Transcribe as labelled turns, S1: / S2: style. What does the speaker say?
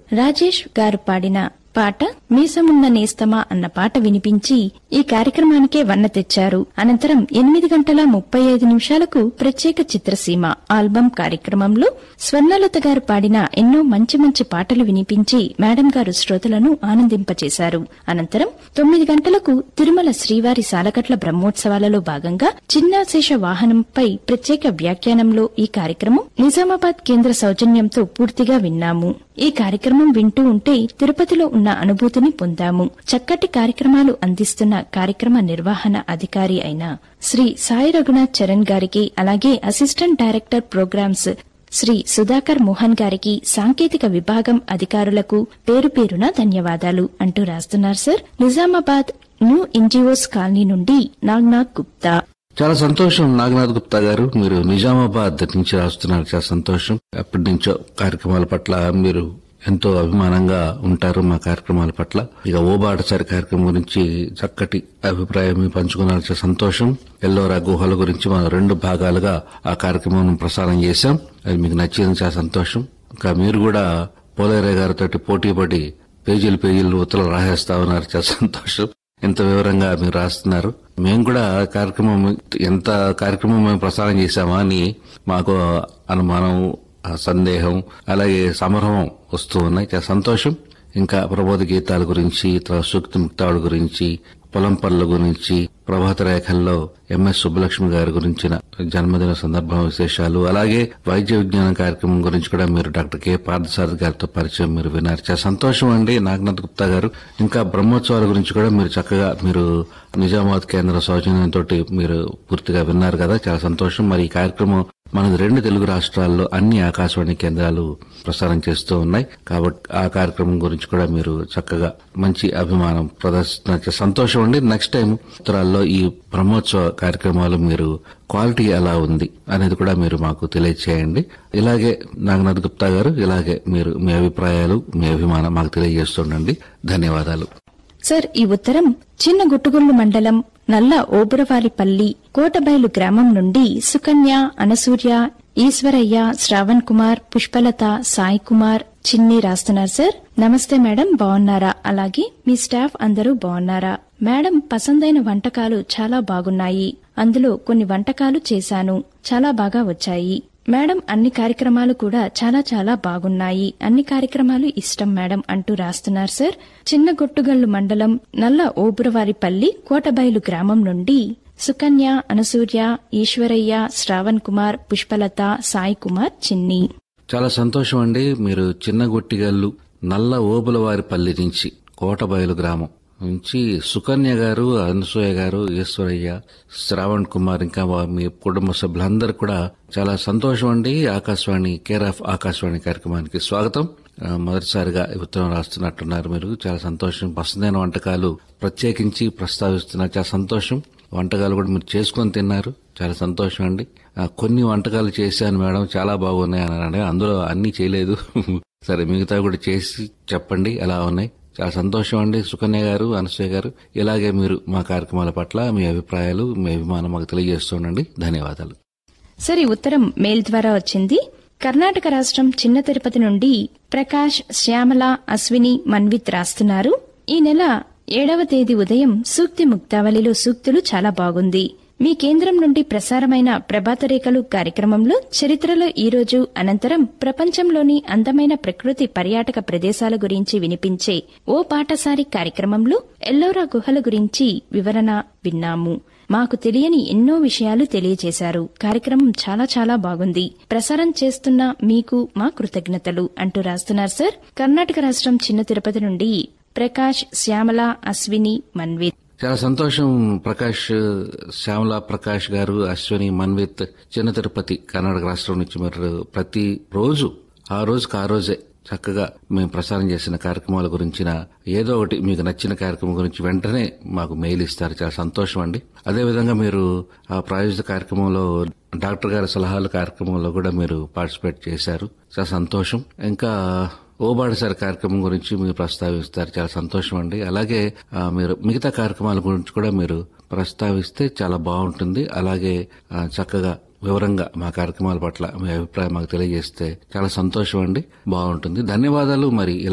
S1: రాజేష్ గారు పాడిన పాట మీసమున్న నేస్తమా అన్న పాట వినిపించి ఈ కార్యక్రమానికే వన్న తెచ్చారు అనంతరం ఎనిమిది గంటల ముప్పై ఐదు నిమిషాలకు ప్రత్యేక చిత్రసీమ ఆల్బం కార్యక్రమంలో స్వర్ణలత గారు పాడిన ఎన్నో మంచి మంచి పాటలు వినిపించి మేడం గారు శ్రోతలను ఆనందింపచేశారు అనంతరం తొమ్మిది గంటలకు తిరుమల శ్రీవారి సాలకట్ల బ్రహ్మోత్సవాలలో భాగంగా చిన్నాశేష వాహనంపై ప్రత్యేక వ్యాఖ్యానంలో ఈ కార్యక్రమం నిజామాబాద్ కేంద్ర సౌజన్యంతో పూర్తిగా విన్నాము ఈ కార్యక్రమం వింటూ ఉంటే తిరుపతిలో ఉన్న అనుభూతిని పొందాము చక్కటి కార్యక్రమాలు అందిస్తున్న కార్యక్రమ నిర్వహణ అధికారి అయిన శ్రీ సాయి రఘునాథ్ చరణ్ గారికి అలాగే assistant director programmes Shri Sudhakar Mohan గారికి సాంకేతిక విభాగం అధికారులకు పేరు పేరున ధన్యవాదాలు అంటూ రాస్తున్నారు sir Nizamabad new NGOs colony నుండి నాగ్నాథ్ గుప్తా
S2: చాలా సంతోషం నాగనాథ్ గుప్తా గారు మీరు నిజామాబాద్ నుంచి రాస్తున్నారు చాలా సంతోషం ఎప్పటి నుంచో కార్యక్రమాల పట్ల మీరు ఎంతో అభిమానంగా ఉంటారు మా కార్యక్రమాల పట్ల ఇక ఓబాటసారి కార్యక్రమం గురించి చక్కటి అభిప్రాయం మీరు పంచుకున్నారు చాలా సంతోషం ఎల్లోరా గుహల గురించి మనం రెండు భాగాలుగా ఆ కార్యక్రమం ప్రసారం చేశాం అది మీకు నచ్చింది చాలా సంతోషం ఇంకా మీరు కూడా పోలేరయ్య గారితో పోటీ పడి పేజీలు పేజీలు ఉత్తరాలు రాసేస్తా ఉన్నారు చాలా సంతోషం ఎంత వివరంగా మీరు రాస్తున్నారు మేము కూడా కార్యక్రమం ఎంత కార్యక్రమం మేము ప్రసారం చేశామా అని మాకు అనుమానం ఆ సందేహం అలాగే సంభ్రమం వస్తూ ఉన్నాయి చాలా సంతోషం ఇంకా ప్రబోధ గీతాల గురించి తర్వాత సూక్తి ముక్తాల గురించి పొలం పనుల గురించి ప్రభాత రేఖల్లో ఎంఎస్ సుబ్బలక్ష్మి గారి గురించిన జన్మదిన సందర్భం విశేషాలు అలాగే వైద్య విజ్ఞాన కార్యక్రమం గురించి కూడా మీరు డాక్టర్ కె పార్థసారథి గారితో పరిచయం మీరు విన్నారు చాలా సంతోషం అండి నాగనాథ్ గుప్తా గారు ఇంకా బ్రహ్మోత్సవాల గురించి కూడా మీరు చక్కగా మీరు నిజామాబాద్ కేంద్ర సౌజన్యంతో మీరు పూర్తిగా విన్నారు కదా చాలా సంతోషం మరి ఈ కార్యక్రమం మనది రెండు తెలుగు రాష్ట్రాల్లో అన్ని ఆకాశవాణి కేంద్రాలు ప్రసారం చేస్తూ ఉన్నాయి కాబట్టి ఆ కార్యక్రమం గురించి కూడా మీరు చక్కగా మంచి అభిమానం ప్రదర్శన సంతోషం అండి నెక్స్ట్ టైం ఉత్తరాల్లో ఈ బ్రహ్మోత్సవ కార్యక్రమాలు మీరు క్వాలిటీ ఎలా ఉంది అనేది కూడా మీరు మాకు తెలియచేయండి ఇలాగే నాగనాథ్ గుప్తా గారు ఇలాగే మీరు మీ అభిప్రాయాలు మీ అభిమానం మాకు తెలియజేస్తుండండి ధన్యవాదాలు
S1: సార్ ఈ ఉత్తరం చిన్న గుట్టుగుళ్ళు మండలం నల్ల ఓబురవారిపల్లి కోటబైలు గ్రామం నుండి సుకన్య అనసూర్య ఈశ్వరయ్య శ్రావణ్ కుమార్ పుష్పలత సాయి కుమార్ చిన్ని రాస్తున్నారు సార్ నమస్తే మేడం బాగున్నారా అలాగే మీ స్టాఫ్ అందరూ బాగున్నారా మేడం పసందైన వంటకాలు చాలా బాగున్నాయి అందులో కొన్ని వంటకాలు చేశాను చాలా బాగా వచ్చాయి మేడం అన్ని కార్యక్రమాలు కూడా చాలా చాలా బాగున్నాయి అన్ని కార్యక్రమాలు ఇష్టం మేడం అంటూ రాస్తున్నారు సార్ చిన్న గొట్టుగల్లు మండలం నల్ల ఓబురవారిపల్లి కోటబైలు గ్రామం నుండి సుకన్య అనసూర్య ఈశ్వరయ్య శ్రావణ్ కుమార్ పుష్పలత సాయి కుమార్ చిన్ని
S2: చాలా సంతోషం అండి మీరు చిన్న గొట్టిగల్లు నల్ల ఓబులవారిపల్లి నుంచి కోటబయలు గ్రామం నుంచి సుకన్య గారు అనసూయ గారు ఈశ్వరయ్య శ్రావణ్ కుమార్ ఇంకా వా- మీ కుటుంబ సభ్యులందరూ కూడా చాలా సంతోషం అండి ఆకాశవాణి కేర్ ఆఫ్ ఆకాశవాణి కార్యక్రమానికి స్వాగతం ఆ, మొదటిసారిగా ఈ ఉత్తరం రాస్తున్నట్టున్నారు మీరు చాలా సంతోషం పసందైన వంటకాలు ప్రత్యేకించి ప్రస్తావిస్తున్నారు చాలా సంతోషం వంటకాలు కూడా మీరు చేసుకొని తిన్నారు చాలా సంతోషం అండి ఆ, కొన్ని వంటకాలు చేశాను మేడం చాలా బాగున్నాయి అని అన్నాడు అందులో అన్ని చేయలేదు సరే మిగతా కూడా చేసి చెప్పండి ఎలా ఉన్నాయి చాలా సంతోషం అండి సుకన్య గారు అనసూయ గారు ఇలాగే మీరు మా కార్యక్రమాల పట్ల మీ అభిప్రాయాలు మీ అభిమానం మాకు తెలియజేస్తుండండి ధన్యవాదాలు
S1: సార్ ఈ ఉత్తరం మెయిల్ ద్వారా వచ్చింది కర్ణాటక రాష్ట్రం చిన్న తిరుపతి నుండి ప్రకాష్ శ్యామల అశ్విని మన్విత్ రాస్తున్నారు ఈ నెల ఏడవ తేదీ ఉదయం సూక్తి ముక్తావళిలో సూక్తులు చాలా బాగుంది మీ కేంద్రం నుండి ప్రసారమైన ప్రభాతరేఖలు కార్యక్రమంలో చరిత్రలో ఈ రోజు అనంతరం ప్రపంచంలోని అందమైన ప్రకృతి పర్యాటక ప్రదేశాల గురించి వినిపించే ఓ పాటసారి కార్యక్రమంలో ఎల్లోరా గుహల గురించి వివరణ విన్నాము మాకు తెలియని ఎన్నో విషయాలు తెలియజేశారు కార్యక్రమం చాలా చాలా బాగుంది ప్రసారం చేస్తున్న మీకు మా కృతజ్ఞతలు అంటూ రాస్తున్నారు సార్ కర్ణాటక రాష్ట్రం చిన్న తిరుపతి నుండి ప్రకాష్ శ్యామల అశ్విని మన్విత్
S2: చాలా సంతోషం ప్రకాష్ శ్యామల ప్రకాష్ గారు అశ్విని మన్విత్ చిన్న తిరుపతి కర్ణాటక రాష్ట్రం నుంచి మీరు ప్రతి రోజు ఆ రోజుకి ఆ రోజే చక్కగా మేము ప్రసారం చేసిన కార్యక్రమాల గురించిన ఏదో ఒకటి మీకు నచ్చిన కార్యక్రమం గురించి వెంటనే మాకు మెయిల్ ఇస్తారు చాలా సంతోషం అండి అదేవిధంగా మీరు ఆ ప్రాయోజిత కార్యక్రమంలో డాక్టర్ గారి సలహాల కార్యక్రమంలో కూడా మీరు పార్టిసిపేట్ చేశారు చాలా సంతోషం ఇంకా ఓబాడసారి కార్యక్రమం గురించి మీరు ప్రస్తావిస్తారు చాలా సంతోషం అండి అలాగే ఆ, మీరు మిగతా కార్యక్రమాల గురించి కూడా మీరు ప్రస్తావిస్తే చాలా బాగుంటుంది అలాగే ఆ, చక్కగా వివరంగా మా కార్యక్రమాల పట్ల మీ అభిప్రాయం మాకు తెలియజేస్తే చాలా సంతోషం అండి బాగుంటుంది ధన్యవాదాలు మరి ఇలా